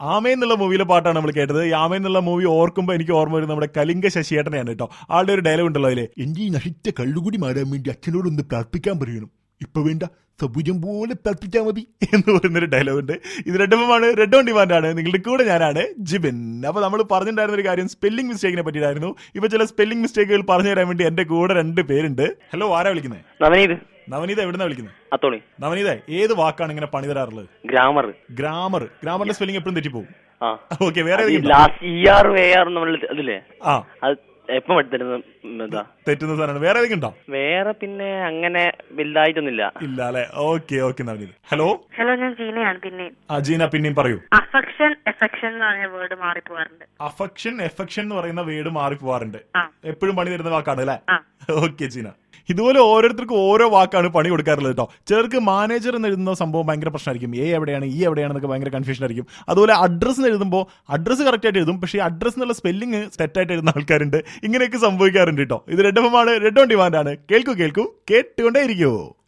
ആമേ എന്നുള്ള മൂവിയിലെ പാട്ടാണ് നമ്മൾ കേട്ടത് ഈ ആമേ എന്നുള്ള മൂവി ഓർക്കുമ്പോൾ എനിക്ക് ഓർമ്മ വരുന്നത് നമ്മുടെ കലിംഗ ശശിയേട്ടനെയാണ് കേട്ടോ ആളുടെ ഒരു ഡയലോഗ് ഉണ്ടല്ലോ അതില് എന്റെ ഈ നശിച്ച കള്ളുകൂടി മാറാൻ വേണ്ടി അച്ഛനോടൊന്ന് പ്രാർത്ഥിക്കാൻ പറയണം ഇപ്പൊ വേണ്ട സബുജം പോലെ പ്രാർത്ഥിച്ചാൽ മതി എന്ന് പറയുന്നൊരു ഡയലോഗ് ഉണ്ട് ഇത് റെഡുമാണ് റെഡ് ഓൺ ഡിമാൻഡ് ആണ് നിങ്ങളുടെ കൂടെ ഞാനാണ് ജിബിൻ അപ്പൊ നമ്മൾ പറഞ്ഞിട്ടുണ്ടായിരുന്ന ഒരു കാര്യം സ്പെല്ലിംഗ് മിസ്റ്റേക്കിനെ പറ്റിയിട്ടായിരുന്നു ഇപ്പൊ ചില സ്പെല്ലിംഗ് മിസ്റ്റേക്കുകൾ പറഞ്ഞു തരാൻ വേണ്ടി എന്റെ കൂടെ രണ്ട് പേരുണ്ട് ഹലോ ആരാ വിളിക്കുന്നത് നവനീത് നവനീത എവിടുന്നാ വിളിക്കുന്നത് അത്തോളി നവനീത ഏത് വാക്കാണ് ഇങ്ങനെ പണി തരാറുള്ളത് ഗ്രാമർ ഗ്രാമർ ഗ്രാമറിന്റെ സ്പെല്ലിംഗ് എപ്പോഴും തെറ്റിപ്പോകും ആ ഓക്കെ വേറെ ഏതെങ്കിലും ഉണ്ടോ? Last E R A R നമ്മൾ അതില്ലേ ആ അത് എപ്പം എടുത്തിരുന്ന എന്താ തെറ്റുന്ന സാധനമാണ് വേറെ ഏതെങ്കിലും ഉണ്ടോ വേറെ പിന്നെ അങ്ങനെ വലുതായിട്ടൊന്നുമില്ല ഇല്ല അല്ലെ okay okay Navneeth hello hello ഞാൻ ജീനയാണ് പിന്നെ ആ ജീന പിന്നെയും പറയൂ അഫക്ഷൻ എഫക്ഷൻ എന്ന് പറഞ്ഞ വേർഡ് മാറിപ്പോവാറുണ്ട് അഫക്ഷൻ എഫക്ഷൻ എന്ന് പറയുന്ന വേർഡ് മാറി പോവാറുണ്ട് ആ. എപ്പോഴും പണി തരുന്ന വാക്കാണ് അല്ലെ ആ. ഓക്കെ ജീന ഇതുപോലെ ഓരോരുത്തർക്കും ഓരോ വാക്കാണ് പണി കൊടുക്കാറുള്ളത് കേട്ടോ ചിലർക്ക് മാനേജർ എന്ന് എഴുതുന്ന സംഭവം ഭയങ്കര പ്രശ്നമായിരിക്കും എ എവിടെയാണ് ഈ എവിടെയാണെന്നൊക്കെ ഭയങ്കര കൺഫ്യൂഷൻ ആയിരിക്കും അതുപോലെ അഡ്രസ്സ് എഴുതുമ്പോൾ അഡ്രസ്സ് കറക്റ്റ് ആയിട്ട് എഴുതും പക്ഷേ അഡ്രസ് എന്നുള്ള സ്പെല്ലിംഗ് തെറ്റായിട്ട് എഴുതുന്ന ആൾക്കാരുണ്ട് ഇങ്ങനെയൊക്കെ സംഭവിക്കാറുണ്ട് കേട്ടോ ഇത് റെഡ് ആണ് റെഡ് ഓൺ ഡിമാൻഡ് ആണ് കേൾക്കൂ കേൾക്കൂ കേട്ടുകൊണ്ടേ ഇരിക്കുവോ